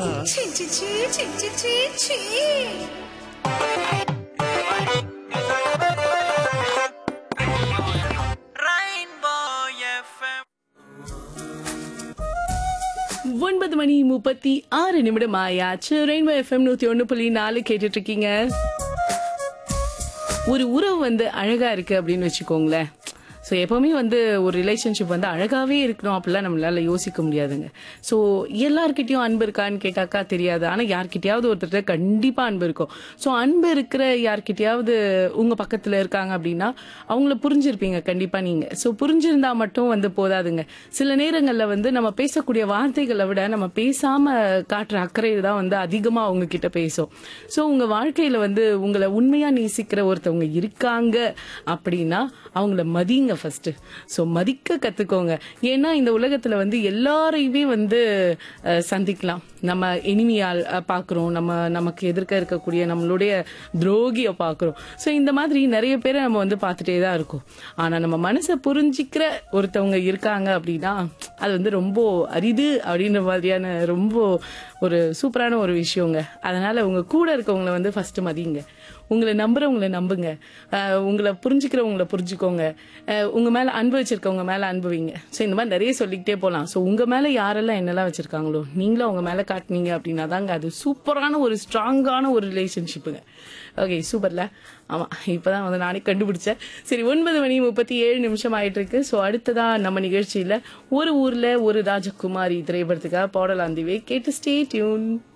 C சி சி சி சி சி சி ஒன்பது மணி முப்பத்தி ஆறு நிமிடம் ஆயாச்சு ரெயின்போ எஃப்எம் நூத்தி ஒண்ணு புள்ளி நாலு கேட்டுட்டு இருக்கீங்க ஒரு உறவு வந்து அழகா இருக்கு அப்படின்னு வச்சுக்கோங்களேன் ஸோ எப்பவுமே வந்து ஒரு ரிலேஷன்ஷிப் வந்து அழகாவே இருக்கணும் அப்படிலாம் நம்மளால யோசிக்க முடியாதுங்க ஸோ எல்லார்கிட்டயும் அன்பு இருக்கான்னு கேட்டாக்கா தெரியாது ஆனால் யார்கிட்டயாவது ஒருத்தர் கண்டிப்பா அன்பு இருக்கும் ஸோ அன்பு இருக்கிற யார்கிட்டயாவது உங்க பக்கத்துல இருக்காங்க அப்படின்னா அவங்கள புரிஞ்சிருப்பீங்க கண்டிப்பா நீங்க ஸோ புரிஞ்சிருந்தா மட்டும் வந்து போதாதுங்க சில நேரங்கள்ல வந்து நம்ம பேசக்கூடிய வார்த்தைகளை விட நம்ம பேசாம காட்டுற அக்கறை தான் வந்து அதிகமா அவங்க கிட்ட பேசும் ஸோ உங்க வாழ்க்கையில வந்து உங்களை உண்மையா நேசிக்கிற ஒருத்தவங்க இருக்காங்க அப்படின்னா அவங்கள மதிங்க ஃபர்ஸ்ட் ஸோ மதிக்க கத்துக்கோங்க ஏன்னா இந்த உலகத்துல வந்து எல்லாரையுமே வந்து அஹ், சந்திக்கலாம் நம்ம இனிமையால் பார்க்குறோம் நம்ம நமக்கு எதிர்க்க இருக்கக்கூடிய நம்மளுடைய துரோகியை பார்க்குறோம் ஸோ இந்த மாதிரி நிறைய பேரை நம்ம வந்து பார்த்துட்டே தான் இருக்கோம் ஆனால் நம்ம மனசை புரிஞ்சிக்கிற ஒருத்தவங்க இருக்காங்க அப்படின்னா அது வந்து ரொம்ப அரிது அப்படின்ற மாதிரியான ரொம்ப ஒரு சூப்பரான ஒரு விஷயங்க அதனால உங்க கூட இருக்கவங்கள வந்து ஃபர்ஸ்ட் மதிங்க உங்களை நம்புறவங்களை நம்புங்க அஹ் உங்களை புரிஞ்சுக்கிறவங்கள புரிஞ்சுக்கோங்க அஹ் உங்க மேல அன்பு வச்சிருக்கவங்க மேல அன்பு வைங்க ஸோ இந்த மாதிரி நிறைய சொல்லிக்கிட்டே போகலாம் ஸோ உங்க மேல யாரெல்லாம் என்னெல்லாம் வச்சிருக்காங்களோ நீங்களும் அவங்க மேல காட்டுனீங்க அப்படின்னா தாங்க அது சூப்பரான ஒரு ஸ்ட்ராங்கான ஒரு ரிலேஷன்ஷிப்புங்க ஓகே சூப்பர்ல ஆமா இப்பதான் வந்து நானே கண்டுபிடிச்சேன் சரி ஒன்பது மணி முப்பத்தி ஏழு நிமிஷம் ஆயிட்டு இருக்கு ஸோ அடுத்ததா நம்ம நிகழ்ச்சியில ஒரு ஊர்ல ஒரு ராஜகுமாரி திரைப்படத்துக்காக பாடலாந்திவே கேட்டு ஸ்டே டியூன்